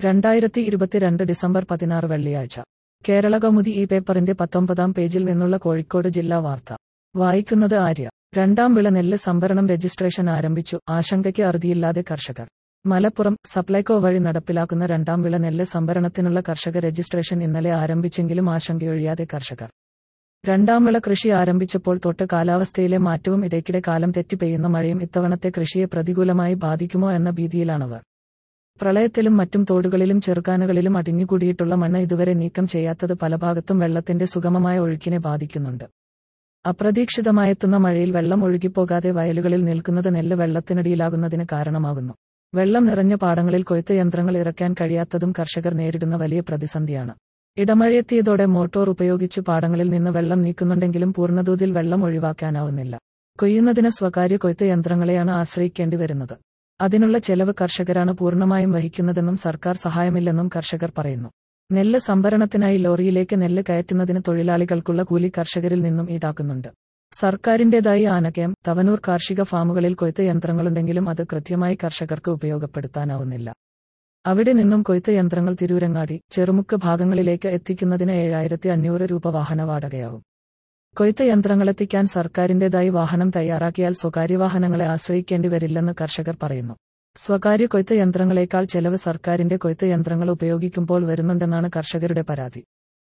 രണ്ടായിരത്തി ഇരുപത്തിരണ്ട് ഡിസംബർ പതിനാറ് വെള്ളിയാഴ്ച കേരള കൗമുദി ഈ പേപ്പറിന്റെ പത്തൊമ്പതാം പേജിൽ നിന്നുള്ള കോഴിക്കോട് ജില്ലാ വാർത്ത വായിക്കുന്നത് ആര്യ രണ്ടാം വിള നെല്ല് സംഭരണം രജിസ്ട്രേഷൻ ആരംഭിച്ചു ആശങ്കയ്ക്ക് അറുതിയില്ലാതെ കർഷകർ മലപ്പുറം സപ്ലൈകോ വഴി നടപ്പിലാക്കുന്ന രണ്ടാം വിള നെല്ല് സംഭരണത്തിനുള്ള കർഷക രജിസ്ട്രേഷൻ ഇന്നലെ ആരംഭിച്ചെങ്കിലും ആശങ്കയൊഴിയാതെ കർഷകർ രണ്ടാം വിള കൃഷി ആരംഭിച്ചപ്പോൾ തൊട്ട് കാലാവസ്ഥയിലെ മാറ്റവും ഇടയ്ക്കിടെ കാലം തെറ്റി പെയ്യുന്ന മഴയും ഇത്തവണത്തെ കൃഷിയെ പ്രതികൂലമായി ബാധിക്കുമോ എന്ന ഭീതിയിലാണവർ പ്രളയത്തിലും മറ്റും തോടുകളിലും ചെറുകാനുകളിലും അടിഞ്ഞുകൂടിയിട്ടുള്ള മണ്ണ് ഇതുവരെ നീക്കം ചെയ്യാത്തത് പല ഭാഗത്തും വെള്ളത്തിന്റെ സുഗമമായ ഒഴുക്കിനെ ബാധിക്കുന്നുണ്ട് അപ്രതീക്ഷിതമായെത്തുന്ന മഴയിൽ വെള്ളം ഒഴുകിപ്പോകാതെ വയലുകളിൽ നിൽക്കുന്നത് നെല്ല് വെള്ളത്തിനടിയിലാകുന്നതിന് കാരണമാകുന്നു വെള്ളം നിറഞ്ഞ പാടങ്ങളിൽ കൊയ്ത്ത് യന്ത്രങ്ങൾ ഇറക്കാൻ കഴിയാത്തതും കർഷകർ നേരിടുന്ന വലിയ പ്രതിസന്ധിയാണ് ഇടമഴയെത്തിയതോടെ മോട്ടോർ ഉപയോഗിച്ച് പാടങ്ങളിൽ നിന്ന് വെള്ളം നീക്കുന്നുണ്ടെങ്കിലും പൂർണ്ണതോതിൽ വെള്ളം ഒഴിവാക്കാനാവുന്നില്ല കൊയ്യുന്നതിന് സ്വകാര്യ കൊയ്ത്ത് യന്ത്രങ്ങളെയാണ് ആശ്രയിക്കേണ്ടി വരുന്നത് അതിനുള്ള ചെലവ് കർഷകരാണ് പൂർണ്ണമായും വഹിക്കുന്നതെന്നും സർക്കാർ സഹായമില്ലെന്നും കർഷകർ പറയുന്നു നെല്ല് സംഭരണത്തിനായി ലോറിയിലേക്ക് നെല്ല് കയറ്റുന്നതിന് തൊഴിലാളികൾക്കുള്ള കൂലി കർഷകരിൽ നിന്നും ഈടാക്കുന്നുണ്ട് സർക്കാരിന്റേതായി ആനക്കയം തവനൂർ കാർഷിക ഫാമുകളിൽ കൊയ്ത്ത് യന്ത്രങ്ങളുണ്ടെങ്കിലും അത് കൃത്യമായി കർഷകർക്ക് ഉപയോഗപ്പെടുത്താനാവുന്നില്ല അവിടെ നിന്നും കൊയ്ത്ത് യന്ത്രങ്ങൾ തിരൂരങ്ങാടി ചെറുമുക്ക് ഭാഗങ്ങളിലേക്ക് എത്തിക്കുന്നതിന് ഏഴായിരത്തി അഞ്ഞൂറ് രൂപ വാഹന വാടകയാവും കൊയ്ത്ത് യന്ത്രങ്ങളെത്തിക്കാൻ സർക്കാരിന്റേതായി വാഹനം തയ്യാറാക്കിയാൽ സ്വകാര്യ വാഹനങ്ങളെ ആശ്രയിക്കേണ്ടി വരില്ലെന്ന് കർഷകർ പറയുന്നു സ്വകാര്യ കൊയ്ത്ത് യന്ത്രങ്ങളെക്കാൾ ചെലവ് സർക്കാരിന്റെ കൊയ്ത്ത് യന്ത്രങ്ങൾ ഉപയോഗിക്കുമ്പോൾ വരുന്നുണ്ടെന്നാണ് കർഷകരുടെ പരാതി